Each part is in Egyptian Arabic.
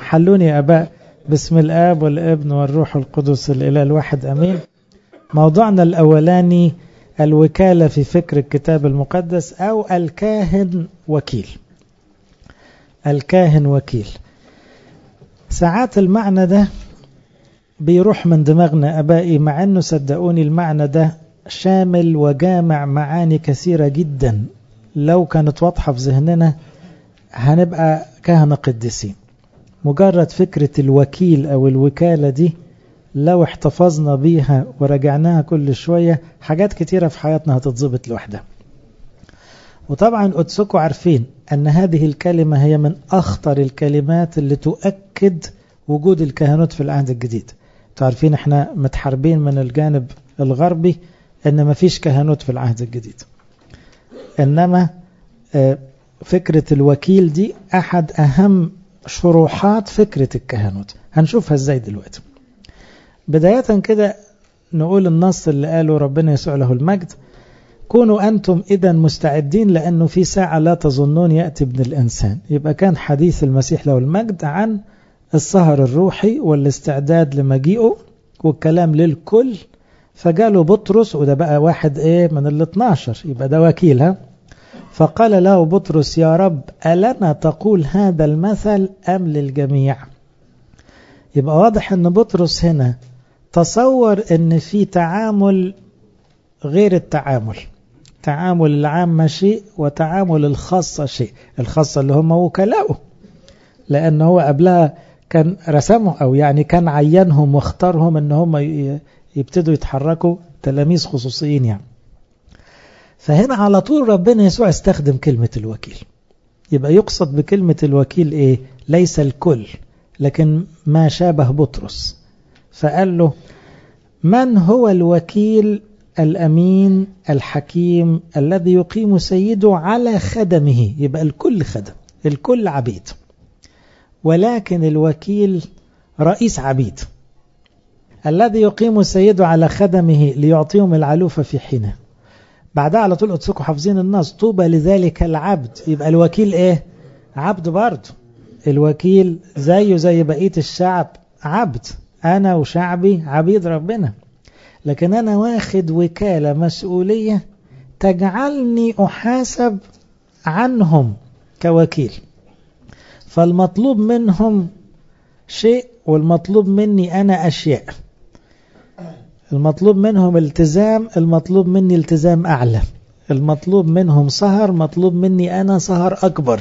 حلوني يا أباء باسم الآب والابن والروح القدس الإله الواحد أمين موضوعنا الأولاني الوكالة في فكر الكتاب المقدس أو الكاهن وكيل الكاهن وكيل ساعات المعنى ده بيروح من دماغنا أبائي مع أنه صدقوني المعنى ده شامل وجامع معاني كثيرة جدا لو كانت واضحة في ذهننا هنبقى كهنة قديسين مجرد فكرة الوكيل أو الوكالة دي لو احتفظنا بيها ورجعناها كل شوية حاجات كتيرة في حياتنا هتتظبط لوحدها وطبعا قدسكم عارفين أن هذه الكلمة هي من أخطر الكلمات اللي تؤكد وجود الكهنوت في العهد الجديد تعرفين احنا متحاربين من الجانب الغربي ان ما فيش كهنوت في العهد الجديد انما فكرة الوكيل دي احد اهم شروحات فكرة الكهنوت هنشوفها ازاي دلوقتي بداية كده نقول النص اللي قاله ربنا يسوع له المجد كونوا أنتم إذا مستعدين لأنه في ساعة لا تظنون يأتي ابن الإنسان يبقى كان حديث المسيح له المجد عن السهر الروحي والاستعداد لمجيئه والكلام للكل فجاله بطرس وده بقى واحد ايه من ال 12 يبقى ده وكيل ها فقال له بطرس يا رب ألنا تقول هذا المثل أم للجميع يبقى واضح ان بطرس هنا تصور ان في تعامل غير التعامل تعامل العامة شيء وتعامل الخاصة شيء الخاصة اللي هم وكلاؤه لأن هو قبلها كان رسمه أو يعني كان عينهم واختارهم ان هم يبتدوا يتحركوا تلاميذ خصوصيين يعني فهنا على طول ربنا يسوع استخدم كلمة الوكيل يبقى يقصد بكلمة الوكيل ايه ليس الكل لكن ما شابه بطرس فقال له من هو الوكيل الأمين الحكيم الذي يقيم سيده على خدمه يبقى الكل خدم الكل عبيد ولكن الوكيل رئيس عبيد الذي يقيم سيده على خدمه ليعطيهم العلوفة في حينه بعدها على طول قدسكم حافظين النص طوبى لذلك العبد يبقى الوكيل ايه عبد برضه الوكيل زيه زي بقية الشعب عبد أنا وشعبي عبيد ربنا لكن أنا واخد وكالة مسؤولية تجعلني أحاسب عنهم كوكيل فالمطلوب منهم شيء والمطلوب مني أنا أشياء المطلوب منهم التزام المطلوب مني التزام أعلى المطلوب منهم سهر مطلوب مني أنا سهر أكبر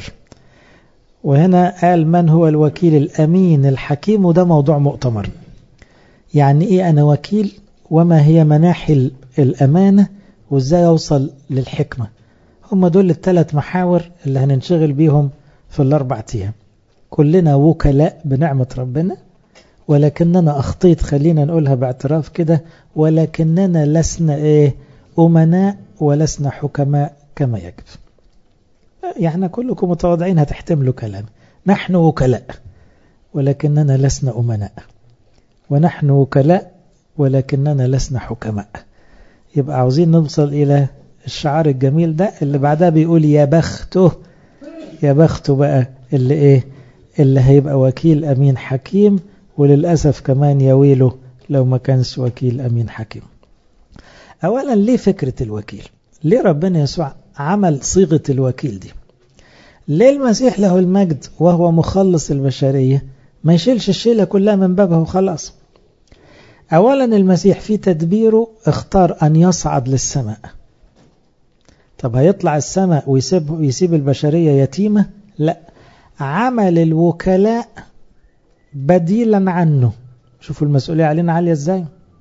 وهنا قال من هو الوكيل الأمين الحكيم وده موضوع مؤتمر يعني إيه أنا وكيل وما هي مناحي الأمانة وإزاي أوصل للحكمة هم دول الثلاث محاور اللي هننشغل بيهم في الأربع أيام كلنا وكلاء بنعمة ربنا ولكننا أخطيت خلينا نقولها باعتراف كده ولكننا لسنا إيه أمناء ولسنا حكماء كما يجب يعني كلكم متواضعين هتحتملوا كلام نحن وكلاء ولكننا لسنا أمناء ونحن وكلاء ولكننا لسنا حكماء يبقى عاوزين نوصل إلى الشعار الجميل ده اللي بعدها بيقول يا بخته يا بخته بقى اللي إيه اللي هيبقى وكيل أمين حكيم وللأسف كمان يا ويله لو ما كانش وكيل أمين حكيم أولا ليه فكرة الوكيل ليه ربنا يسوع عمل صيغة الوكيل دي ليه المسيح له المجد وهو مخلص البشرية ما يشيلش الشيلة كلها من بابها وخلاص أولا المسيح في تدبيره اختار أن يصعد للسماء طب هيطلع السماء ويسيب, ويسيب البشرية يتيمة لا عمل الوكلاء بديلا عنه شوفوا المسؤولية علينا عالية ازاي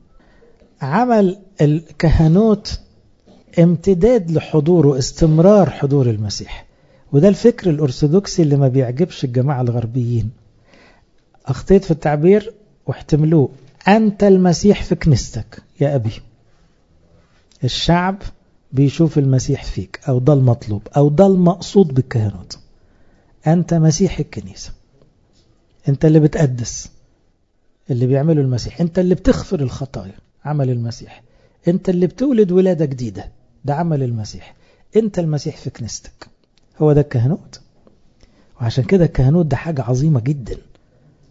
عمل الكهنوت امتداد لحضوره استمرار حضور المسيح وده الفكر الأرثوذكسي اللي ما بيعجبش الجماعة الغربيين أخطيت في التعبير واحتملوه أنت المسيح في كنيستك يا أبي الشعب بيشوف المسيح فيك أو ده المطلوب أو ده المقصود بالكهنوت أنت مسيح الكنيسة أنت اللي بتقدس اللي بيعمله المسيح أنت اللي بتغفر الخطايا عمل المسيح أنت اللي بتولد ولادة جديدة ده عمل المسيح أنت المسيح في كنيستك هو ده الكهنوت وعشان كده الكهنوت ده حاجة عظيمة جدا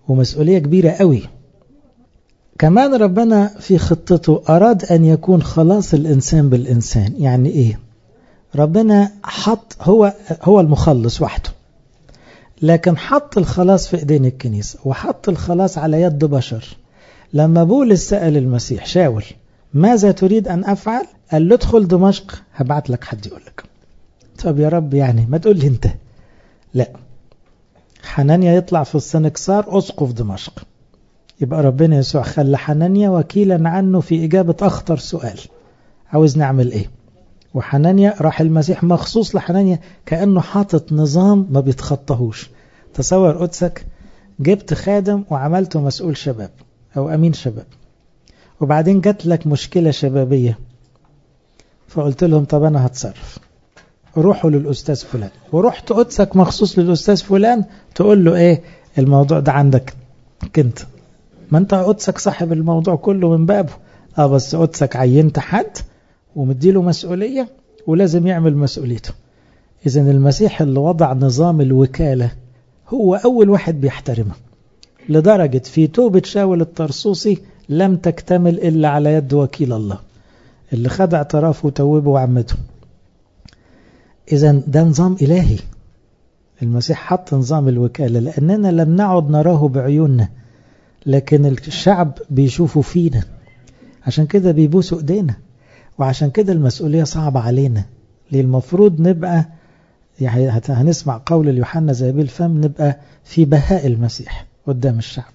ومسؤولية كبيرة قوي كمان ربنا في خطته أراد أن يكون خلاص الإنسان بالإنسان يعني إيه ربنا حط هو هو المخلص وحده لكن حط الخلاص في ايدين الكنيسة وحط الخلاص على يد بشر لما بولس سأل المسيح شاول ماذا تريد أن أفعل قال له ادخل دمشق هبعت لك حد يقول لك طب يا رب يعني ما تقول لي انت لا حنانيا يطلع في السنكسار أسقف دمشق يبقى ربنا يسوع خلى حنانيا وكيلا عنه في إجابة أخطر سؤال عاوز نعمل إيه وحنانيا راح المسيح مخصوص لحنانيا كأنه حاطط نظام ما بيتخطهوش تصور قدسك جبت خادم وعملته مسؤول شباب أو أمين شباب وبعدين جات لك مشكلة شبابية فقلت لهم طب أنا هتصرف روحوا للأستاذ فلان ورحت قدسك مخصوص للأستاذ فلان تقول له إيه الموضوع ده عندك كنت ما أنت قدسك صاحب الموضوع كله من بابه اه بس قدسك عينت حد ومديله مسؤولية ولازم يعمل مسؤوليته إذا المسيح اللي وضع نظام الوكالة هو أول واحد بيحترمه لدرجة في توبة شاول الطرسوسي لم تكتمل إلا على يد وكيل الله اللي خد اعترافه وتوبه وعمته إذا ده نظام إلهي المسيح حط نظام الوكالة لأننا لم نعد نراه بعيوننا لكن الشعب بيشوفوا فينا عشان كده بيبوسوا ايدينا وعشان كده المسؤولية صعبة علينا ليه المفروض نبقى يعني هنسمع قول اليوحنا زابيل الفم نبقى في بهاء المسيح قدام الشعب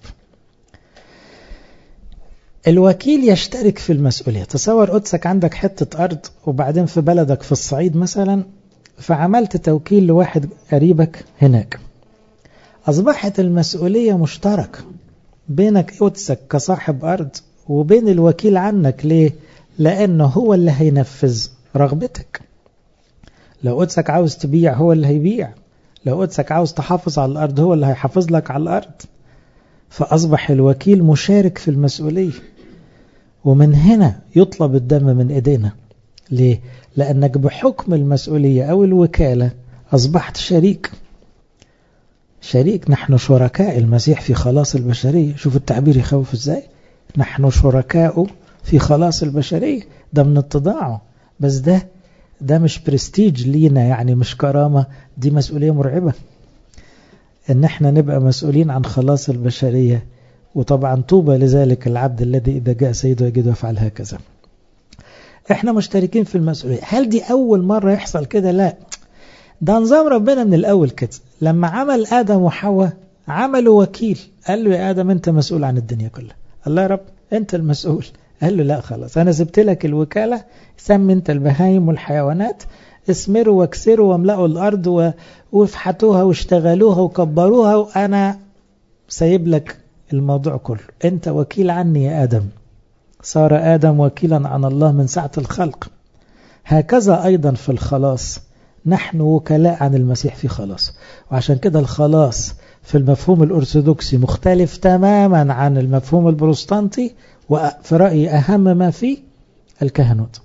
الوكيل يشترك في المسؤولية تصور قدسك عندك حتة أرض وبعدين في بلدك في الصعيد مثلا فعملت توكيل لواحد قريبك هناك أصبحت المسؤولية مشتركة بينك قدسك كصاحب أرض وبين الوكيل عنك ليه؟ لأنه هو اللي هينفذ رغبتك لو قدسك عاوز تبيع هو اللي هيبيع لو قدسك عاوز تحافظ على الأرض هو اللي هيحافظ لك على الأرض فأصبح الوكيل مشارك في المسؤولية ومن هنا يطلب الدم من إيدينا ليه؟ لأنك بحكم المسؤولية أو الوكالة أصبحت شريك شريك نحن شركاء المسيح في خلاص البشرية شوف التعبير يخوف ازاي نحن شركاء في خلاص البشرية ده من اتضاعه بس ده ده مش برستيج لينا يعني مش كرامة دي مسؤولية مرعبة ان احنا نبقى مسؤولين عن خلاص البشرية وطبعا طوبى لذلك العبد الذي إذا جاء سيده يجد يفعل هكذا احنا مشتركين في المسؤولية هل دي أول مرة يحصل كده لا ده نظام ربنا من الأول كده لما عمل آدم وحواء عملوا وكيل قال له يا آدم أنت مسؤول عن الدنيا كلها الله يا رب أنت المسؤول قال له لا خلاص أنا سبت لك الوكالة سمي أنت البهايم والحيوانات اسمروا واكسروا واملأوا الأرض وافحتوها واشتغلوها وكبروها وأنا سايب لك الموضوع كله أنت وكيل عني يا آدم صار آدم وكيلا عن الله من ساعة الخلق هكذا أيضا في الخلاص نحن وكلاء عن المسيح في خلاص وعشان كده الخلاص في المفهوم الأرثوذكسي مختلف تماما عن المفهوم البروستانتي وفي رأيي أهم ما فيه الكهنوت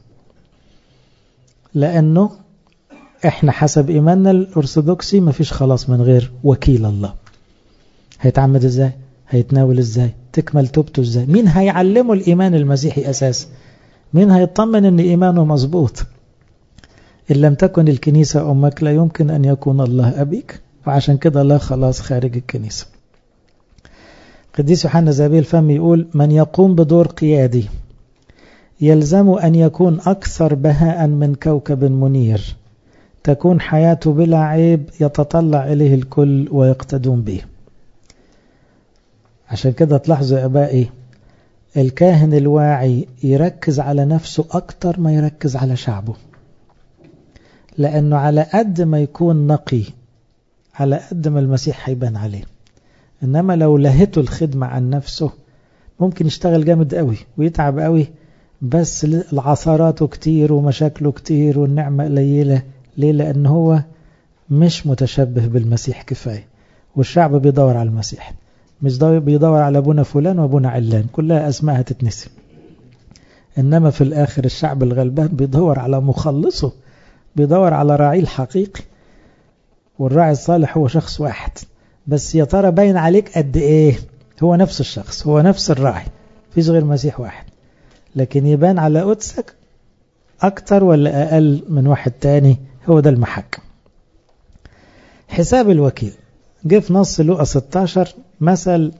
لأنه احنا حسب إيماننا الأرثوذكسي ما فيش خلاص من غير وكيل الله هيتعمد ازاي هيتناول ازاي تكمل توبته ازاي مين هيعلمه الإيمان المسيحي أساسا مين هيطمن ان إيمانه مظبوط إن لم تكن الكنيسة أمك لا يمكن أن يكون الله أبيك وعشان كده لا خلاص خارج الكنيسة قديس يوحنا زابيل فم يقول من يقوم بدور قيادي يلزم أن يكون أكثر بهاء من كوكب منير تكون حياته بلا عيب يتطلع إليه الكل ويقتدون به عشان كده تلاحظوا يا أبائي الكاهن الواعي يركز على نفسه أكتر ما يركز على شعبه لأنه على قد ما يكون نقي على قد ما المسيح هيبان عليه إنما لو لهته الخدمة عن نفسه ممكن يشتغل جامد قوي ويتعب قوي بس العثراته كتير ومشاكله كتير والنعمة قليلة ليه لأن هو مش متشبه بالمسيح كفاية والشعب بيدور على المسيح مش بيدور على أبونا فلان وأبونا علان كلها أسماء هتتنسي إنما في الآخر الشعب الغلبان بيدور على مخلصه بيدور على راعي الحقيقي والراعي الصالح هو شخص واحد بس يا ترى باين عليك قد ايه هو نفس الشخص هو نفس الراعي فيش غير مسيح واحد لكن يبان على قدسك أكتر ولا أقل من واحد تاني هو ده المحك حساب الوكيل جه في نص لوقا 16 مثل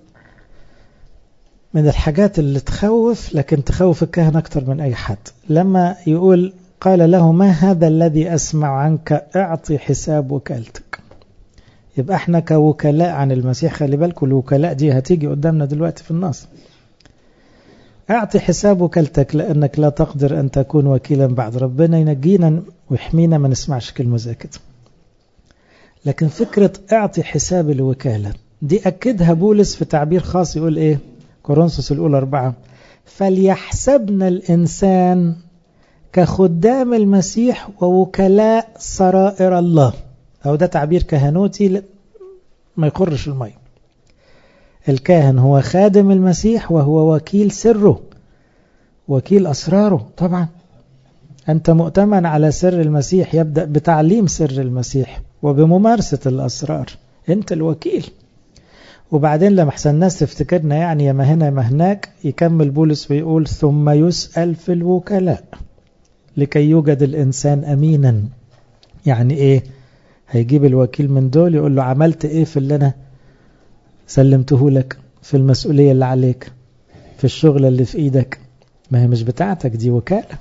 من الحاجات اللي تخوف لكن تخوف الكهن أكتر من أي حد لما يقول قال له ما هذا الذي أسمع عنك اعطي حساب وكالتك يبقى احنا كوكلاء عن المسيح خلي بالكم الوكلاء دي هتيجي قدامنا دلوقتي في النص اعطي حساب وكالتك لأنك لا تقدر أن تكون وكيلا بعد ربنا ينجينا ويحمينا ما نسمعش كلمة زي كده لكن فكرة اعطي حساب الوكالة دي أكدها بولس في تعبير خاص يقول إيه كورنثوس الأولى أربعة فليحسبنا الإنسان كخدام المسيح ووكلاء سرائر الله أو ده تعبير كهنوتي ما يقرش المي الكاهن هو خادم المسيح وهو وكيل سره وكيل أسراره طبعا أنت مؤتمن على سر المسيح يبدأ بتعليم سر المسيح وبممارسة الأسرار أنت الوكيل وبعدين لما احسن الناس تفتكرنا يعني يا ما هنا يا ما هناك يكمل بولس ويقول ثم يسأل في الوكلاء لكي يوجد الإنسان أمينا يعني إيه هيجيب الوكيل من دول يقول له عملت إيه في اللي أنا سلمته لك في المسؤولية اللي عليك في الشغل اللي في إيدك ما هي مش بتاعتك دي وكالة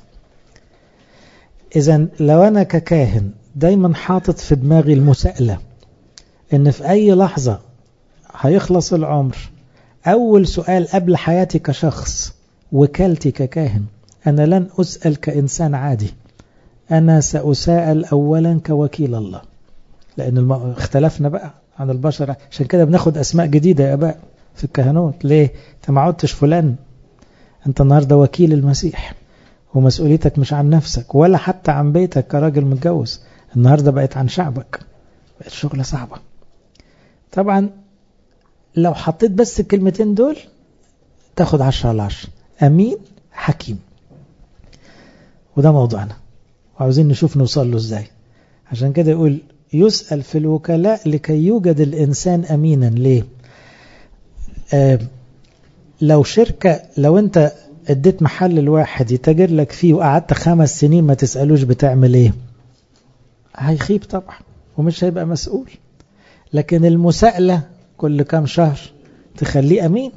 إذا لو أنا ككاهن دايما حاطط في دماغي المساءلة إن في أي لحظة هيخلص العمر أول سؤال قبل حياتي كشخص وكالتي ككاهن أنا لن أسأل كإنسان عادي أنا سأساءل أولا كوكيل الله لأن الم... اختلفنا بقى عن البشر عشان كده بناخد أسماء جديدة يا أباء في الكهنوت ليه؟ أنت ما عدتش فلان أنت النهاردة وكيل المسيح ومسؤوليتك مش عن نفسك ولا حتى عن بيتك كراجل متجوز النهاردة بقت عن شعبك بقت شغلة صعبة طبعا لو حطيت بس الكلمتين دول تاخد عشرة على عشرة أمين حكيم وده موضوعنا وعاوزين نشوف نوصل له ازاي عشان كده يقول يسأل في الوكلاء لكي يوجد الإنسان أمينا ليه آه لو شركة لو أنت اديت محل الواحد يتاجر لك فيه وقعدت خمس سنين ما تسألوش بتعمل ايه هيخيب طبعا ومش هيبقى مسؤول لكن المساءلة كل كام شهر تخليه أمين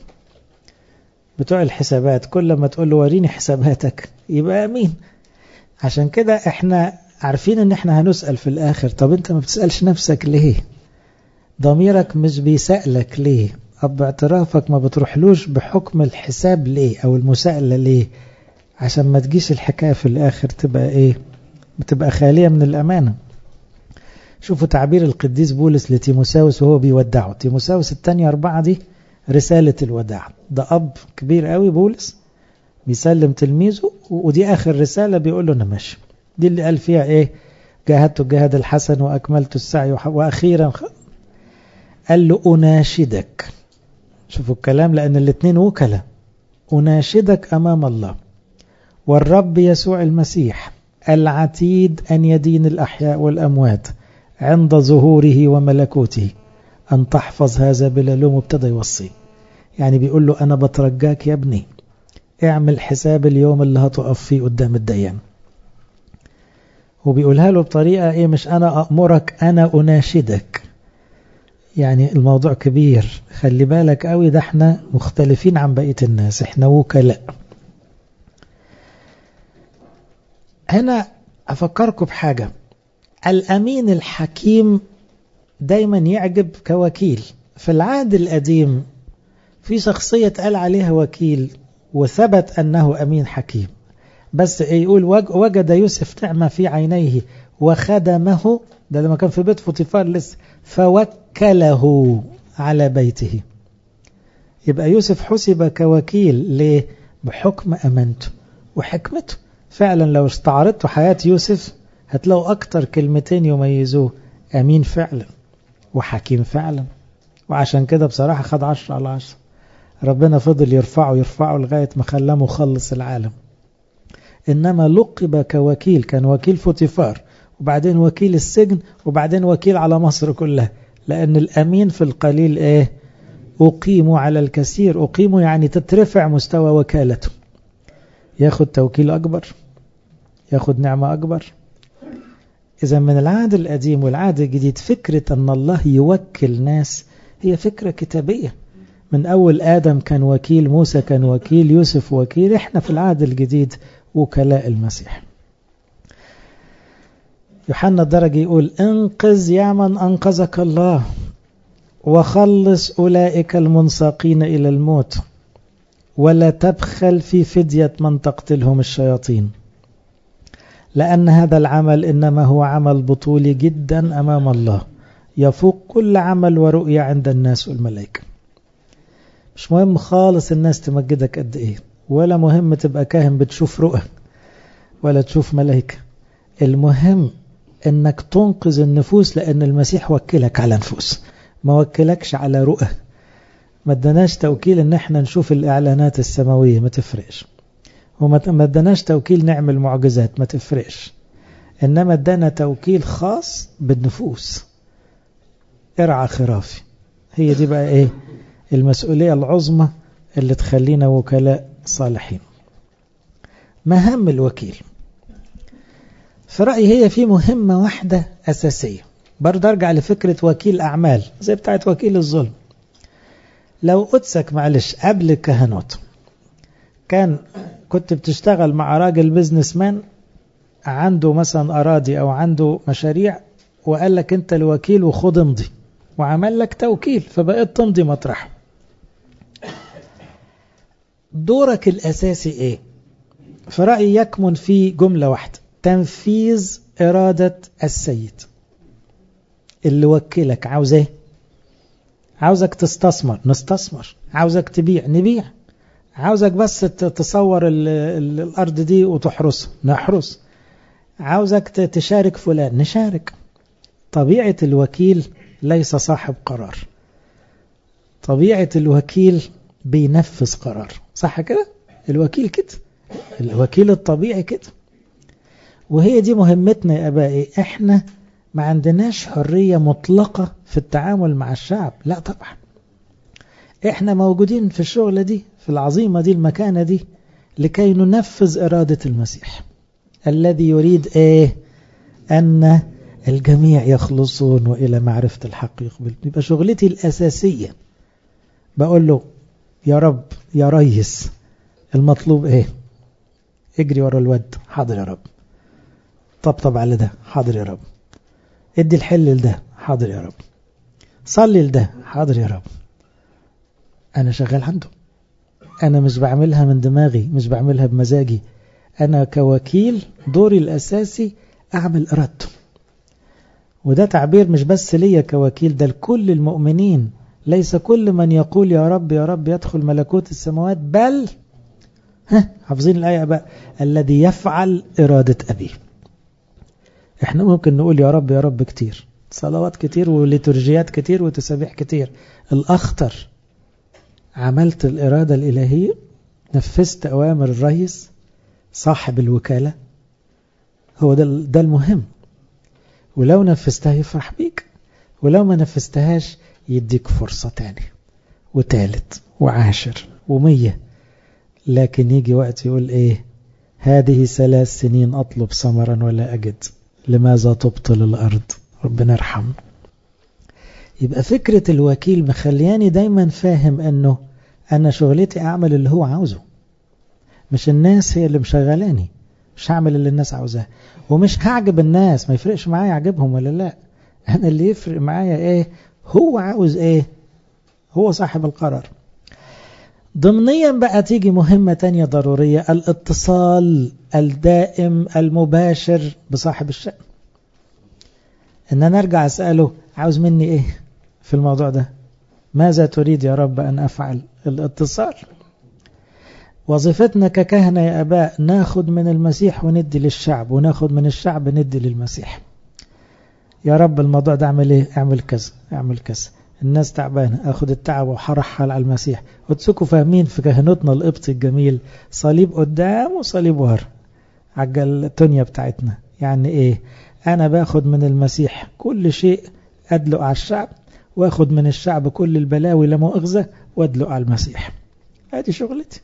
بتوع الحسابات كل ما تقول له وريني حساباتك يبقى أمين عشان كده احنا عارفين ان احنا هنسأل في الاخر طب انت ما بتسألش نفسك ليه ضميرك مش بيسألك ليه اب اعترافك ما بتروحلوش بحكم الحساب ليه او المساءلة ليه عشان ما تجيش الحكاية في الاخر تبقى ايه بتبقى خالية من الامانة شوفوا تعبير القديس بولس لتيموساوس وهو بيودعه تيموساوس الثانية أربعة دي رسالة الوداع ده أب كبير قوي بولس بيسلم تلميذه ودي آخر رسالة بيقول له أنا ماشي دي اللي قال فيها إيه جاهدت الجهاد الحسن وأكملت السعي وأخيرا قال له أناشدك شوفوا الكلام لأن الاثنين وكلاء أناشدك أمام الله والرب يسوع المسيح العتيد أن يدين الأحياء والأموات عند ظهوره وملكوته أن تحفظ هذا بلا لوم وابتدى يوصيه يعني بيقول له أنا بترجاك يا ابني اعمل حساب اليوم اللي هتقف فيه قدام الديان وبيقولها له بطريقة ايه مش انا أأمرك انا اناشدك يعني الموضوع كبير خلي بالك قوي ده احنا مختلفين عن بقية الناس احنا وكلاء هنا افكركم بحاجة الامين الحكيم دايما يعجب كوكيل في العهد القديم في شخصية قال عليها وكيل وثبت أنه أمين حكيم بس يقول وجد يوسف نعمة في عينيه وخدمه ده لما كان في بيت فوتيفار لسه فوكله على بيته يبقى يوسف حسب كوكيل ليه بحكم أمانته وحكمته فعلا لو استعرضتوا حياة يوسف هتلاقوا أكتر كلمتين يميزوه أمين فعلا وحكيم فعلا وعشان كده بصراحة خد عشرة على عشرة ربنا فضل يرفعه يرفعه لغاية ما خلاه مخلص العالم إنما لقب كوكيل كان وكيل فوتيفار وبعدين وكيل السجن وبعدين وكيل على مصر كلها لأن الأمين في القليل إيه أقيم على الكثير أقيم يعني تترفع مستوى وكالته ياخد توكيل أكبر ياخد نعمة أكبر إذا من العهد القديم والعهد الجديد فكرة أن الله يوكل ناس هي فكرة كتابية من أول آدم كان وكيل موسى كان وكيل يوسف وكيل إحنا في العهد الجديد وكلاء المسيح يوحنا الدرجي يقول انقذ يا من أنقذك الله وخلص أولئك المنساقين إلى الموت ولا تبخل في فدية من تقتلهم الشياطين لأن هذا العمل إنما هو عمل بطولي جدا أمام الله يفوق كل عمل ورؤية عند الناس والملائكة مش مهم خالص الناس تمجدك قد إيه ولا مهم تبقى كاهن بتشوف رؤى ولا تشوف ملائكة المهم انك تنقذ النفوس لان المسيح وكلك على نفوس ما وكلكش على رؤى ما ادناش توكيل ان احنا نشوف الاعلانات السماوية ما تفرقش وما ادناش توكيل نعمل معجزات ما تفرقش انما ادانا توكيل خاص بالنفوس ارعى خرافي هي دي بقى ايه المسؤولية العظمى اللي تخلينا وكلاء صالحين مهام الوكيل في رأيي هي في مهمة واحدة أساسية برضه أرجع لفكرة وكيل أعمال زي بتاعت وكيل الظلم لو قدسك معلش قبل الكهنوت كان كنت بتشتغل مع راجل بيزنس مان عنده مثلا أراضي أو عنده مشاريع وقال لك أنت الوكيل وخد امضي وعمل لك توكيل فبقيت تمضي مطرحه دورك الأساسي إيه في رأيي يكمن في جملة واحدة تنفيذ إرادة السيد اللي وكلك عاوز ايه عاوزك تستثمر نستثمر عاوزك تبيع نبيع عاوزك بس تصور ال ال الأرض دي وتحرسها نحرس عاوزك تشارك فلان نشارك طبيعة الوكيل ليس صاحب قرار طبيعة الوكيل بينفذ قرار صح كده الوكيل كده الوكيل الطبيعي كده وهي دي مهمتنا يا أبائي احنا ما عندناش حرية مطلقة في التعامل مع الشعب لا طبعا احنا موجودين في الشغلة دي في العظيمة دي المكانة دي لكي ننفذ إرادة المسيح الذي يريد ايه أن الجميع يخلصون وإلى معرفة الحق يقبل يبقى شغلتي الأساسية بقول له يا رب يا ريس المطلوب ايه اجري ورا الود حاضر يا رب طبطب على ده حاضر يا رب ادي الحل لده حاضر يا رب صلي لده حاضر يا رب انا شغال عنده انا مش بعملها من دماغي مش بعملها بمزاجي انا كوكيل دوري الاساسي اعمل ارادته وده تعبير مش بس ليا كوكيل ده لكل المؤمنين ليس كل من يقول يا رب يا رب يدخل ملكوت السماوات بل ها حافظين الآية بقى الذي يفعل إرادة أبيه احنا ممكن نقول يا رب يا رب كتير صلوات كتير وليتورجيات كتير وتسابيح كتير الأخطر عملت الإرادة الإلهية نفذت أوامر الرئيس صاحب الوكالة هو ده, ده المهم ولو نفذتها يفرح بيك ولو ما نفذتهاش يديك فرصة تاني وتالت وعاشر ومية لكن يجي وقت يقول ايه هذه ثلاث سنين أطلب ثمرا ولا أجد لماذا تبطل الأرض ربنا يرحم يبقى فكرة الوكيل مخلياني دايما فاهم أنه أنا شغلتي أعمل اللي هو عاوزه مش الناس هي اللي مشغلاني مش هعمل اللي الناس عاوزاه ومش هعجب الناس ما يفرقش معايا أعجبهم ولا لا أنا اللي يفرق معايا إيه هو عاوز إيه هو صاحب القرار ضمنيا بقى تيجي مهمة تانية ضرورية الاتصال الدائم المباشر بصاحب الشأن ان انا ارجع اسأله عاوز مني ايه في الموضوع ده ماذا تريد يا رب ان افعل الاتصال وظيفتنا ككهنة يا اباء ناخد من المسيح وندي للشعب وناخد من الشعب ندي للمسيح يا رب الموضوع ده اعمل ايه اعمل كذا اعمل كذا الناس تعبانة أخد التعب وحرحل على المسيح وتسكوا فاهمين في كهنوتنا القبطي الجميل صليب قدام وصليب ورا على التونيا بتاعتنا يعني إيه أنا باخد من المسيح كل شيء أدلق على الشعب واخد من الشعب كل البلاوي لا مؤاخذة وادلق على المسيح ادي شغلتي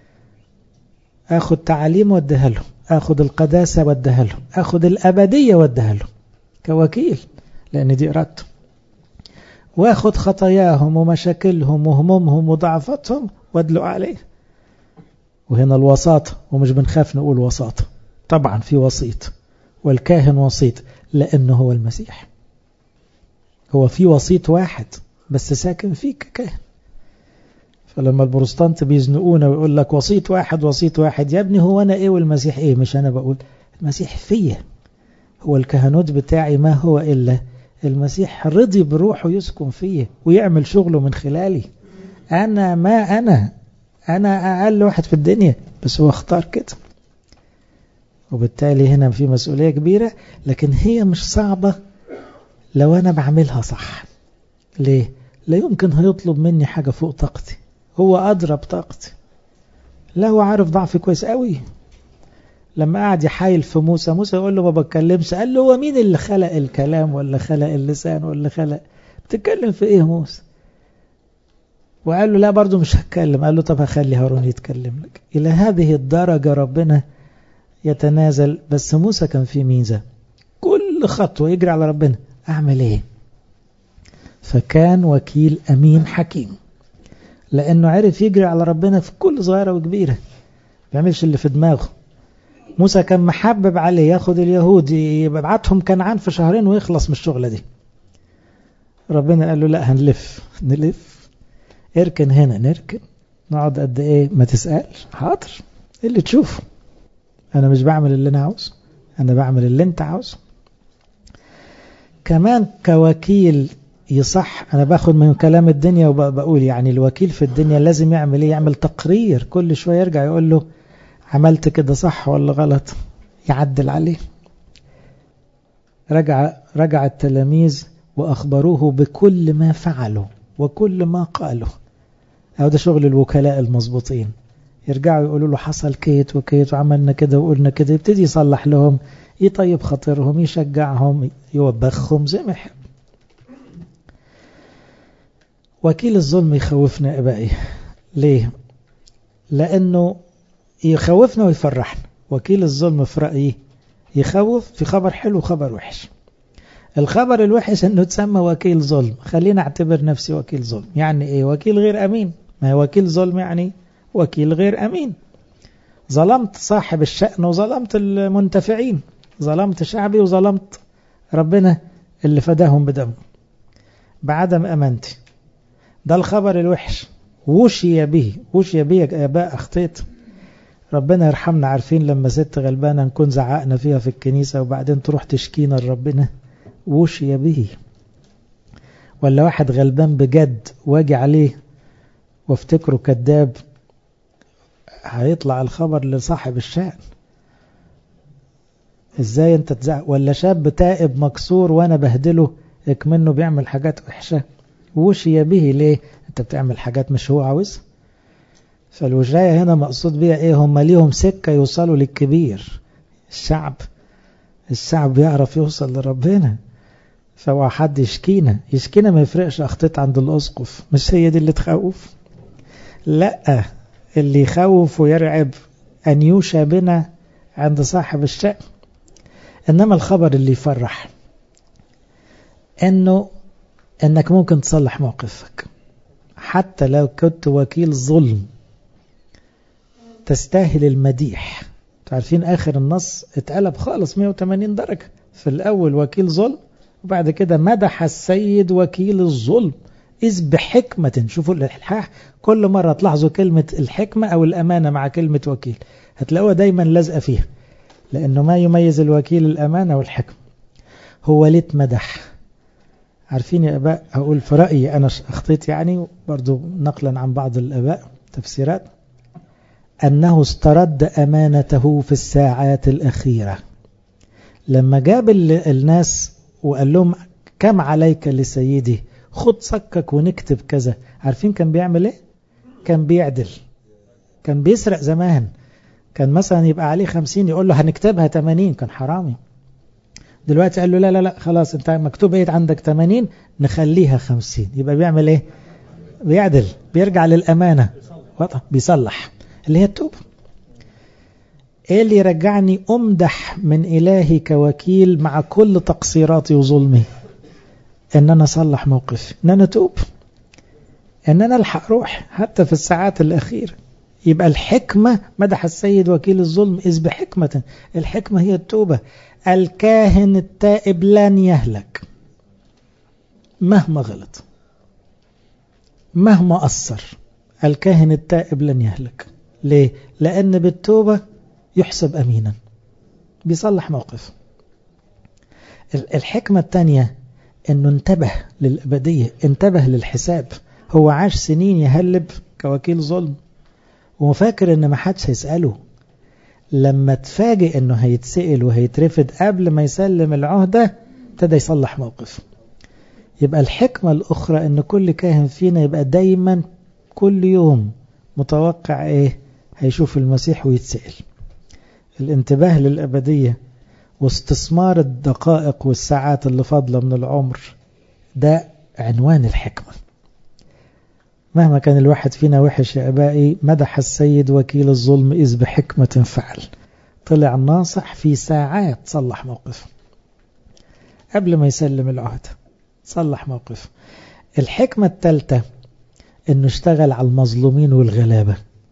اخد تعاليم واديها له اخد القداسة واديها له اخد الابدية واديها له كوكيل لان دي ارادته واخد خطاياهم ومشاكلهم وهمومهم وضعفاتهم وادلق عليه وهنا الوساطة ومش بنخاف نقول وساطة طبعا في وسيط والكاهن وسيط لأنه هو المسيح هو في وسيط واحد بس ساكن فيك كاهن فلما البروستانت بيزنقونا ويقول لك وسيط واحد وسيط واحد يا ابني هو أنا إيه والمسيح إيه مش أنا بقول المسيح فيا هو الكهنوت بتاعي ما هو إلا المسيح رضي بروحه يسكن فيه ويعمل شغله من خلالي أنا ما أنا أنا أقل واحد في الدنيا بس هو اختار كده وبالتالي هنا في مسؤولية كبيرة لكن هي مش صعبة لو أنا بعملها صح ليه؟ لا يمكن هيطلب مني حاجة فوق طاقتي هو أدرى بطاقتي لا هو عارف ضعفي كويس قوي لما قعد يحايل في موسى موسى يقول له ما بتكلمش قال له هو مين اللي خلق الكلام ولا خلق اللسان ولا خلق بتتكلم في ايه موسى وقال له لا برضو مش هتكلم قال له طب هخلي هارون يتكلم لك إلى هذه الدرجة ربنا يتنازل بس موسى كان فيه ميزة كل خطوة يجري على ربنا أعمل إيه فكان وكيل أمين حكيم لأنه عرف يجري على ربنا في كل صغيرة وكبيرة بيعملش اللي في دماغه موسى كان محبب عليه ياخد اليهود يبعتهم كنعان في شهرين ويخلص من الشغلة دي ربنا قال له لا هنلف نلف اركن هنا نركن نقعد قد ايه ما تسألش حاضر اللي تشوفه انا مش بعمل اللي انا عاوزه انا بعمل اللي انت عاوزه كمان كوكيل يصح انا باخد من كلام الدنيا وبقول يعني الوكيل في الدنيا لازم يعمل ايه يعمل تقرير كل شويه يرجع يقول له عملت كده صح ولا غلط يعدل عليه رجع رجع التلاميذ واخبروه بكل ما فعلوا وكل ما قالوا أو ده شغل الوكلاء المظبوطين يرجعوا يقولوا له حصل كيت وكيت وعملنا كده وقلنا كده يبتدي يصلح لهم يطيب خاطرهم يشجعهم يوبخهم زي ما يحب وكيل الظلم يخوفنا ابائي ليه لانه يخوفنا ويفرحنا وكيل الظلم في رايي يخوف في خبر حلو وخبر وحش الخبر الوحش انه تسمى وكيل ظلم خلينا اعتبر نفسي وكيل ظلم يعني ايه وكيل غير امين ما هو وكيل ظلم يعني وكيل غير امين ظلمت صاحب الشأن وظلمت المنتفعين ظلمت شعبي وظلمت ربنا اللي فداهم بدمه بعدم امانتي ده الخبر الوحش وشي به وشي به يا اباء اخطيت ربنا يرحمنا عارفين لما ست غلبانه نكون زعقنا فيها في الكنيسه وبعدين تروح تشكينا لربنا وشي به ولا واحد غلبان بجد واجي عليه وافتكره كذاب هيطلع الخبر لصاحب الشأن ازاي انت تزعق ولا شاب تائب مكسور وانا بهدله اكمنه بيعمل حاجات وحشة وشي به ليه انت بتعمل حاجات مش هو عاوزها فالوشاية هنا مقصود بيها ايه هم ليهم سكة يوصلوا للكبير الشعب الشعب بيعرف يوصل لربنا فهو حد يشكينا يشكينا ما يفرقش اخطيت عند الاسقف مش هي دي اللي تخوف لا اللي يخوف ويرعب ان يوشى بنا عند صاحب الشأن انما الخبر اللي يفرح انه انك ممكن تصلح موقفك حتى لو كنت وكيل ظلم تستاهل المديح عارفين اخر النص اتقلب خالص 180 درجة في الاول وكيل ظلم وبعد كده مدح السيد وكيل الظلم إذ بحكمة شوفوا الإلحاح كل مرة تلاحظوا كلمة الحكمة أو الأمانة مع كلمة وكيل هتلاقوها دايما لازقة فيها لأنه ما يميز الوكيل الأمانة والحكمة هو ليه اتمدح عارفين يا أباء أقول في رأيي أنا أخطيت يعني برضو نقلا عن بعض الأباء تفسيرات أنه استرد أمانته في الساعات الأخيرة لما جاب الناس وقال لهم كم عليك لسيدي خد صكك ونكتب كذا عارفين كان بيعمل ايه كان بيعدل كان بيسرق زمان كان مثلا يبقى عليه خمسين يقول له هنكتبها 80 كان حرامي دلوقتي قال له لا لا لا خلاص انت مكتوب ايه عندك 80 نخليها 50 يبقى بيعمل ايه بيعدل بيرجع للأمانة بيصلح اللي هي التوبة ايه اللي يرجعني امدح من الهي كوكيل مع كل تقصيراتي وظلمي ان انا اصلح موقفي ان انا اتوب ان انا الحق روح حتى في الساعات الاخيره يبقى الحكمة مدح السيد وكيل الظلم إذ بحكمة الحكمة هي التوبة الكاهن التائب لن يهلك مهما غلط مهما أثر الكاهن التائب لن يهلك ليه؟ لأن بالتوبة يحسب أمينا بيصلح موقف الحكمة الثانية أنه انتبه للأبدية انتبه للحساب هو عاش سنين يهلب كوكيل ظلم وفاكر ان ما حدش هيسأله لما تفاجئ انه هيتسأل وهيترفد قبل ما يسلم العهدة ابتدى يصلح موقف يبقى الحكمة الأخرى ان كل كاهن فينا يبقى دايما كل يوم متوقع ايه هيشوف المسيح ويتسأل الانتباه للأبدية واستثمار الدقائق والساعات اللي فاضلة من العمر ده عنوان الحكمة مهما كان الواحد فينا وحش يا أبائي مدح السيد وكيل الظلم إذ بحكمة فعل طلع ناصح في ساعات صلح موقفه قبل ما يسلم العهد صلح موقفه الحكمة الثالثة انه اشتغل على المظلومين والغلابة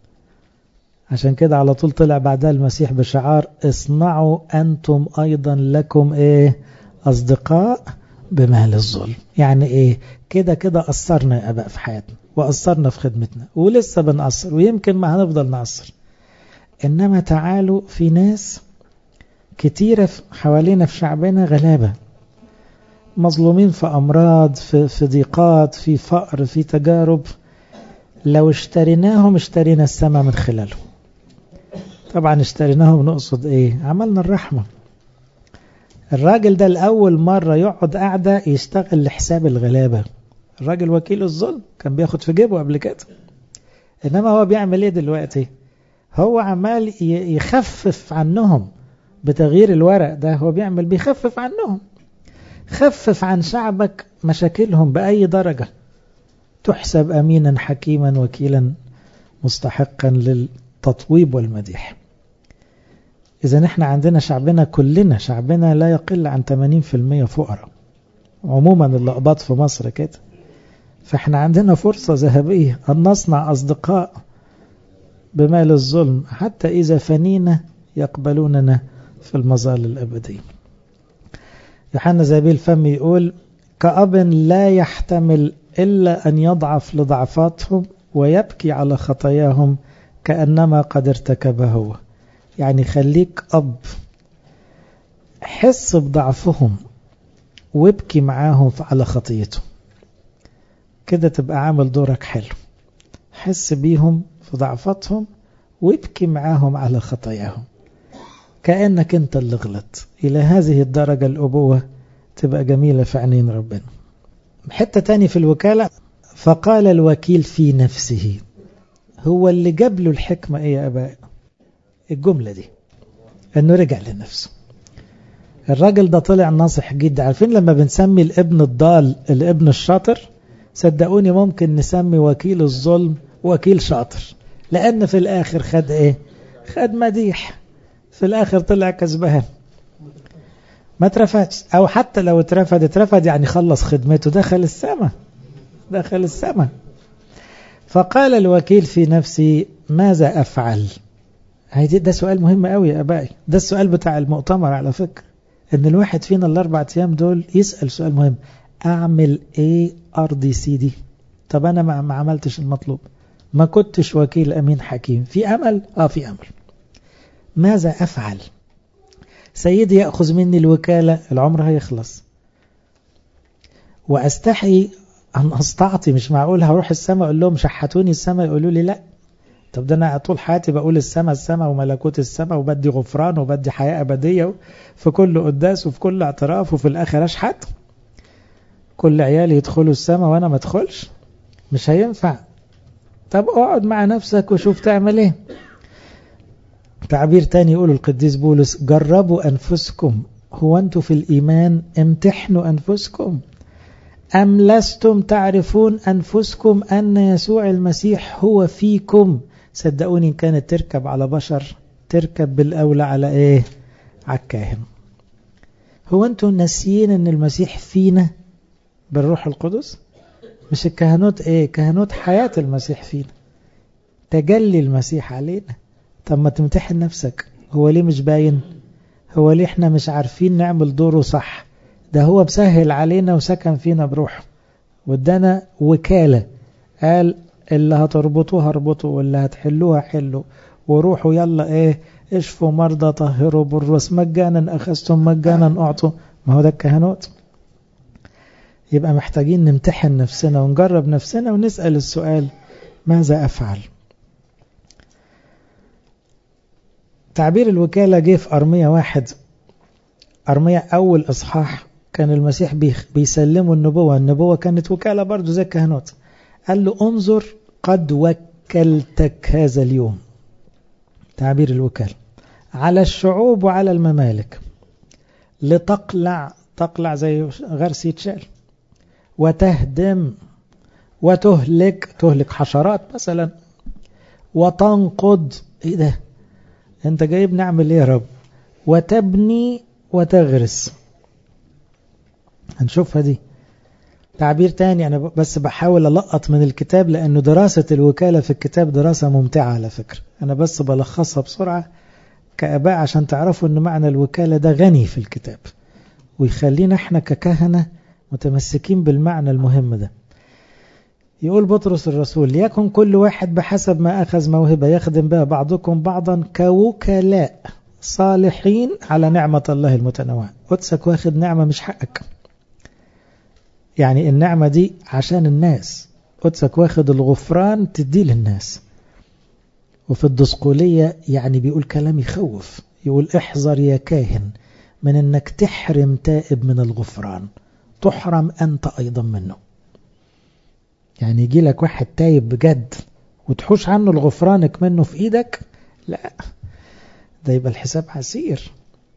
عشان كده على طول طلع بعدها المسيح بشعار اصنعوا أنتم أيضا لكم ايه أصدقاء بمال الظلم يعني ايه كده كده أثرنا يا أباء في حياتنا وأثرنا في خدمتنا ولسه بنأثر ويمكن ما هنفضل نأثر إنما تعالوا في ناس كتيرة حوالينا في شعبنا غلابة مظلومين في أمراض في, في ضيقات في فقر في تجارب لو اشتريناهم اشترينا السماء من خلالهم طبعا اشتريناهم نقصد ايه عملنا الرحمة الراجل ده الأول مرة يقعد قاعدة يشتغل لحساب الغلابة الراجل وكيل الظلم كان بياخد في جيبه قبل كده إنما هو بيعمل ايه دلوقتي هو عمال يخفف عنهم بتغيير الورق ده هو بيعمل بيخفف عنهم خفف عن شعبك مشاكلهم بأي درجة تحسب أمينا حكيما وكيلا مستحقا للتطويب والمديح إذا نحن عندنا شعبنا كلنا شعبنا لا يقل عن 80% فقراء عموما اللقبات في مصر كده فاحنا عندنا فرصة ذهبية أن نصنع أصدقاء بمال الظلم حتى إذا فنينا يقبلوننا في المظال الأبدي يوحنا زابيل الفم يقول كأب لا يحتمل إلا أن يضعف لضعفاتهم ويبكي على خطاياهم كأنما قد ارتكبه هو يعني خليك أب حس بضعفهم وابكي معاهم على خطيتهم كده تبقى عامل دورك حلو حس بيهم في ضعفاتهم وابكي معاهم على خطاياهم كأنك انت اللي غلط إلى هذه الدرجة الأبوة تبقى جميلة في عينين ربنا حتة تاني في الوكالة فقال الوكيل في نفسه هو اللي جاب له الحكمة ايه يا أباء الجملة دي انه رجع لنفسه الراجل ده طلع ناصح جدا عارفين لما بنسمي الابن الضال الابن الشاطر صدقوني ممكن نسمي وكيل الظلم وكيل شاطر لأن في الآخر خد ايه خد مديح في الآخر طلع كسبان ما اترفدش أو حتى لو اترفد اترفد يعني خلص خدمته دخل السماء دخل السماء فقال الوكيل في نفسي ماذا أفعل هيدي ده سؤال مهم قوي يا أبائي ده السؤال بتاع المؤتمر على فكرة ان الواحد فينا الاربع ايام دول يسأل سؤال مهم اعمل ايه ارضي سيدي طب انا ما عملتش المطلوب ما كنتش وكيل امين حكيم في امل اه في امل ماذا افعل سيدي يأخذ مني الوكالة العمر هيخلص واستحي ان استعطي مش معقول هروح السماء اقول لهم شحتوني السماء يقولوا لي لا طب ده انا طول حياتي بقول السماء السماء وملكوت السماء وبدي غفران وبدي حياة أبدية في كل قداس وفي كل اعتراف وفي الآخر أشحت كل عيالي يدخلوا السماء وأنا ما ادخلش مش هينفع طب اقعد مع نفسك وشوف تعمل ايه تعبير تاني يقول القديس بولس جربوا أنفسكم هو أنتوا في الإيمان امتحنوا أنفسكم أم لستم تعرفون أنفسكم أن يسوع المسيح هو فيكم صدقوني إن كانت تركب على بشر تركب بالأولى على إيه على الكاهن هو أنتم ناسيين أن المسيح فينا بالروح القدس مش الكهنوت إيه كهنوت حياة المسيح فينا تجلي المسيح علينا طب ما تمتحن نفسك هو ليه مش باين هو ليه احنا مش عارفين نعمل دوره صح ده هو بسهل علينا وسكن فينا بروحه وادانا وكالة قال اللي هتربطوها اربطوا واللي هتحلوها حلوا وروحوا يلا ايه اشفوا مرضى طهروا بالرس مجانا اخذتم مجانا اعطوا ما هو ده الكهنوت يبقى محتاجين نمتحن نفسنا ونجرب نفسنا ونسأل السؤال ماذا أفعل تعبير الوكالة جه في أرمية واحد أرمية أول إصحاح كان المسيح بيسلموا النبوة النبوة كانت وكالة برضو زي الكهنوت قال له انظر قد وكلتك هذا اليوم تعبير الوكالة على الشعوب وعلى الممالك لتقلع تقلع زي غرس يتشال وتهدم وتهلك تهلك حشرات مثلا وتنقض ايه ده انت جايب نعمل ايه يا رب وتبني وتغرس هنشوفها دي تعبير تاني أنا بس بحاول ألقط من الكتاب لأنه دراسة الوكالة في الكتاب دراسة ممتعة على فكرة أنا بس بلخصها بسرعة كأباء عشان تعرفوا أن معنى الوكالة ده غني في الكتاب ويخلينا احنا ككهنة متمسكين بالمعنى المهم ده يقول بطرس الرسول ليكن كل واحد بحسب ما أخذ موهبة يخدم بها بعضكم بعضا كوكلاء صالحين على نعمة الله المتنوعة قدسك واخد نعمة مش حقك يعني النعمة دي عشان الناس قدسك واخد الغفران تديه للناس وفي الدسقولية يعني بيقول كلام يخوف يقول احذر يا كاهن من انك تحرم تائب من الغفران تحرم انت ايضا منه يعني يجي لك واحد تايب بجد وتحوش عنه الغفرانك منه في ايدك لا ده يبقى الحساب عسير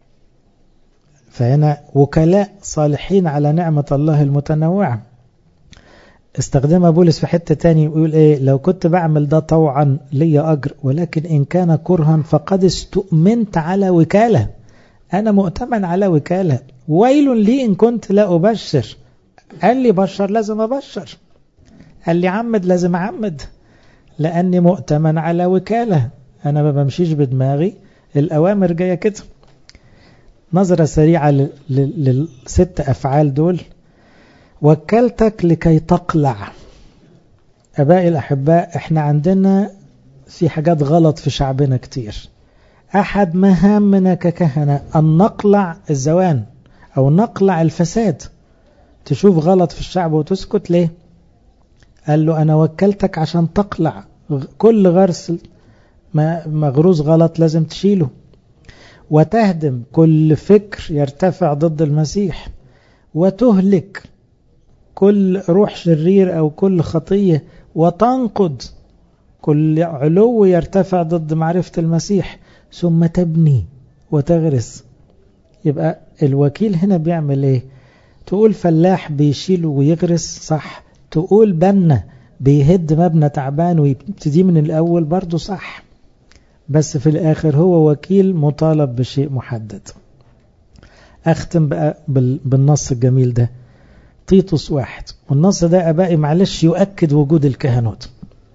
فهنا وكلاء صالحين على نعمة الله المتنوعة استخدمها بولس في حتة تاني يقول ايه لو كنت بعمل ده طوعا لي أجر ولكن إن كان كرها فقد استؤمنت على وكالة أنا مؤتمن على وكالة ويل لي إن كنت لا أبشر قال لي بشر لازم أبشر قال لي عمد لازم أعمد لأني مؤتمن على وكالة أنا ما بمشيش بدماغي الأوامر جاية كده نظرة سريعة للست أفعال دول وكلتك لكي تقلع أبائي الأحباء احنا عندنا في حاجات غلط في شعبنا كتير أحد مهامنا ككهنة أن نقلع الزوان أو نقلع الفساد تشوف غلط في الشعب وتسكت ليه قال له أنا وكلتك عشان تقلع كل غرس مغروز غلط لازم تشيله وتهدم كل فكر يرتفع ضد المسيح وتهلك كل روح شرير أو كل خطية وتنقض كل علو يرتفع ضد معرفة المسيح ثم تبني وتغرس يبقى الوكيل هنا بيعمل ايه تقول فلاح بيشيل ويغرس صح تقول بنا بيهد مبنى تعبان ويبتدي من الأول برضه صح بس في الآخر هو وكيل مطالب بشيء محدد أختم بقى بالنص الجميل ده تيتوس واحد والنص ده أبائي معلش يؤكد وجود الكهنوت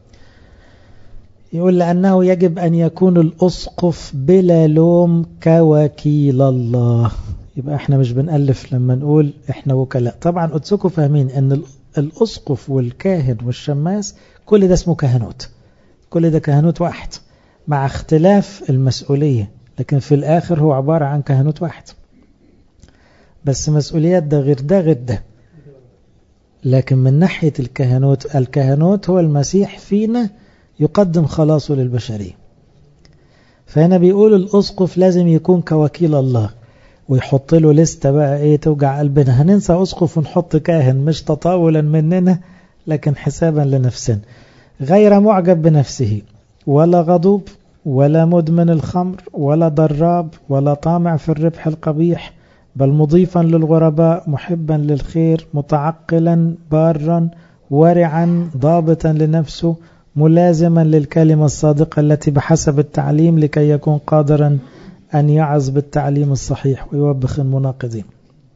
يقول لأنه يجب أن يكون الأسقف بلا لوم كوكيل الله يبقى احنا مش بنألف لما نقول احنا وكلاء طبعا قدسكم فاهمين ان الأسقف والكاهن والشماس كل ده اسمه كهنوت كل ده كهنوت واحد مع اختلاف المسؤولية لكن في الآخر هو عبارة عن كهنوت واحد بس مسؤوليات ده غير ده غير ده لكن من ناحية الكهنوت الكهنوت هو المسيح فينا يقدم خلاصه للبشرية فهنا بيقول الأسقف لازم يكون كوكيل الله ويحط له لستة بقى ايه توجع قلبنا هننسى أسقف ونحط كاهن مش تطاولا مننا لكن حسابا لنفسنا غير معجب بنفسه ولا غضوب ولا مدمن الخمر ولا ضراب ولا طامع في الربح القبيح بل مضيفا للغرباء محبا للخير متعقلا بارا ورعا ضابطا لنفسه ملازما للكلمة الصادقة التي بحسب التعليم لكي يكون قادرا أن يعظ بالتعليم الصحيح ويوبخ المناقضين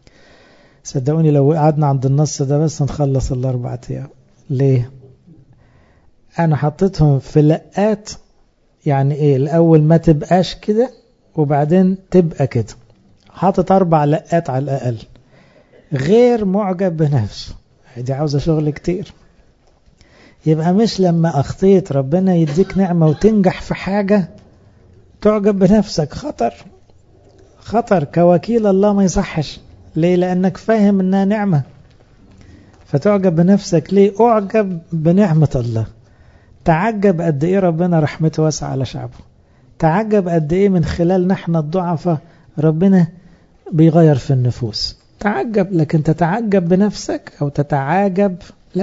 صدقوني لو قعدنا عند النص ده بس نخلص الأربعة أيام ليه؟ أنا حطيتهم في لقات يعني إيه الأول ما تبقاش كده وبعدين تبقى كده حاطط أربع لقات على الأقل غير معجب بنفسه دي عاوزة شغل كتير يبقى مش لما أخطيت ربنا يديك نعمة وتنجح في حاجة تعجب بنفسك خطر خطر كوكيل الله ما يصحش ليه لأنك فاهم أنها نعمة فتعجب بنفسك ليه أعجب بنعمة الله تعجب قد إيه ربنا رحمته واسعة على شعبه تعجب قد إيه من خلال نحن الضعفة ربنا بيغير في النفوس تعجب لكن تتعجب بنفسك أو تتعاجب لا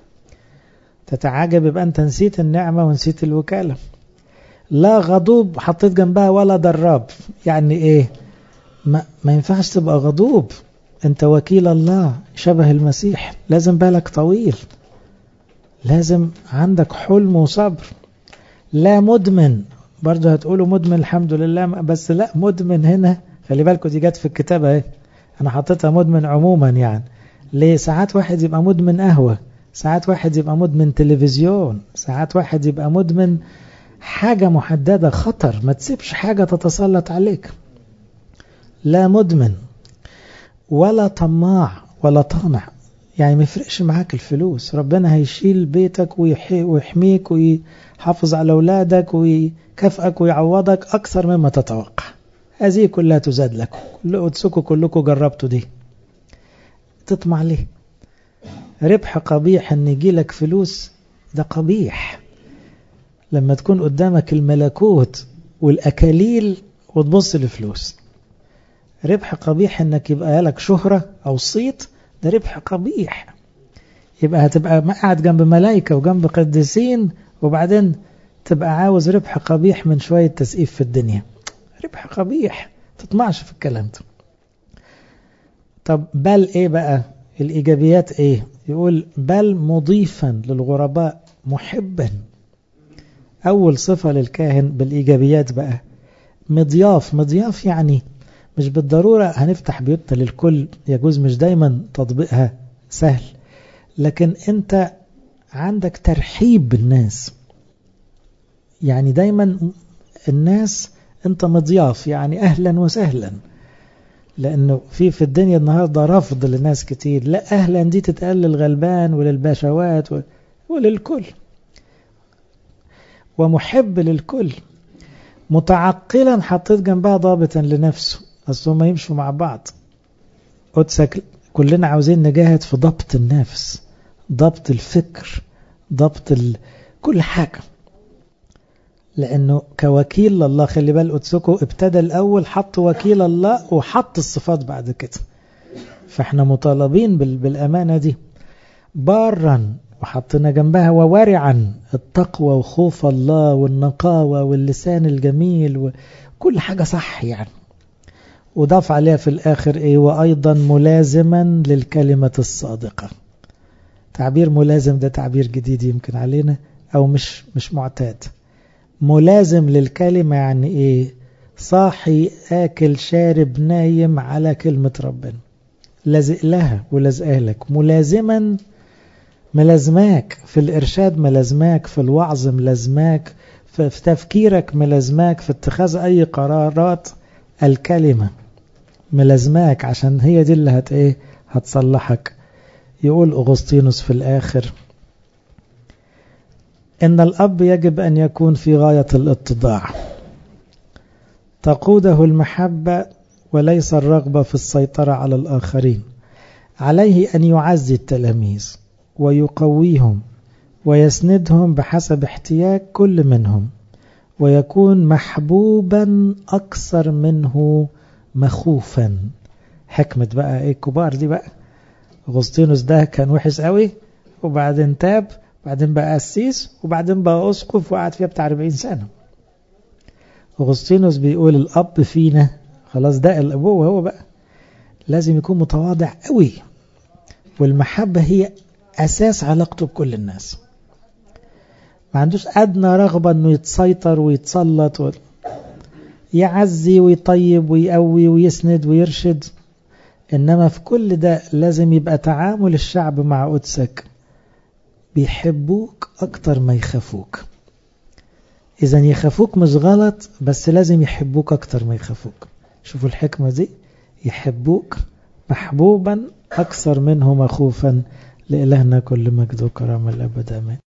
تتعاجب يبقى أنت نسيت النعمة ونسيت الوكالة لا غضوب حطيت جنبها ولا دراب يعني إيه ما, ما ينفعش تبقى غضوب أنت وكيل الله شبه المسيح لازم بالك طويل لازم عندك حلم وصبر لا مدمن برضه هتقولوا مدمن الحمد لله بس لا مدمن هنا خلي بالكم دي جت في الكتاب اهي انا حطيتها مدمن عموما يعني ليه ساعات واحد يبقى مدمن قهوة ساعات واحد يبقى مدمن تلفزيون ساعات واحد يبقى مدمن حاجة محددة خطر ما تسيبش حاجة تتسلط عليك لا مدمن ولا طماع ولا طامع يعني ما يفرقش معاك الفلوس ربنا هيشيل بيتك ويحميك ويحافظ على أولادك ويكافئك ويعوضك أكثر مما تتوقع هذه كلها تزاد لكم قدسكم كلكم جربتوا دي تطمع ليه ربح قبيح ان يجي لك فلوس ده قبيح لما تكون قدامك الملكوت والأكاليل وتبص لفلوس ربح قبيح انك يبقى لك شهرة او صيت ده ربح قبيح يبقى هتبقى قاعد جنب ملائكة وجنب قديسين وبعدين تبقى عاوز ربح قبيح من شوية تسقيف في الدنيا ربح قبيح تطمعش في الكلام ده طب بل ايه بقى الايجابيات ايه يقول بل مضيفا للغرباء محبا اول صفة للكاهن بالايجابيات بقى مضياف مضياف يعني مش بالضرورة هنفتح بيوتنا للكل يجوز مش دايما تطبيقها سهل لكن انت عندك ترحيب بالناس يعني دايما الناس انت مضياف يعني اهلا وسهلا لانه في في الدنيا النهاردة رفض لناس كتير لا اهلا دي تتقال للغلبان وللبشوات وللكل ومحب للكل متعقلا حطيت جنبها ضابطا لنفسه اصل هم يمشوا مع بعض قدسك كلنا عاوزين نجاهد في ضبط النفس ضبط الفكر ضبط ال... كل حاجة لأنه كوكيل لله خلي بال قدسكم ابتدى الأول حط وكيل الله وحط الصفات بعد كده فاحنا مطالبين بال... بالأمانة دي بارا وحطنا جنبها وورعا التقوى وخوف الله والنقاوة واللسان الجميل وكل حاجة صح يعني وضاف عليها في الآخر إيه وأيضا ملازما للكلمة الصادقة تعبير ملازم ده تعبير جديد يمكن علينا أو مش مش معتاد ملازم للكلمة يعني إيه صاحي آكل شارب نايم على كلمة ربنا لازق لها ولازقها لك ملازما ملازماك في الإرشاد ملازماك في الوعظ ملازماك في تفكيرك ملازماك في اتخاذ أي قرارات الكلمة ملازماك عشان هي دي اللي هت ايه هتصلحك يقول أغسطينوس في الآخر إن الأب يجب أن يكون في غاية الاتضاع تقوده المحبة وليس الرغبة في السيطرة على الآخرين عليه أن يعزي التلاميذ ويقويهم ويسندهم بحسب احتياج كل منهم ويكون محبوبا أكثر منه مخوفا حكمة بقى ايه الكبار دي بقى أغسطينوس ده كان وحش قوي وبعدين تاب وبعدين بقى قسيس وبعدين بقى أسقف وقعد فيها بتاع 40 سنة أغسطينوس بيقول الأب فينا خلاص ده الأبوة هو بقى لازم يكون متواضع قوي والمحبة هي أساس علاقته بكل الناس ما عندوش أدنى رغبة أنه يتسيطر ويتسلط و... يعزي ويطيب ويقوي ويسند ويرشد إنما في كل ده لازم يبقى تعامل الشعب مع قدسك بيحبوك أكتر ما يخافوك إذا يخافوك مش غلط بس لازم يحبوك أكتر ما يخافوك شوفوا الحكمة دي يحبوك محبوبا أكثر منه مخوفا لإلهنا كل مجد وكرامة الأبد آمين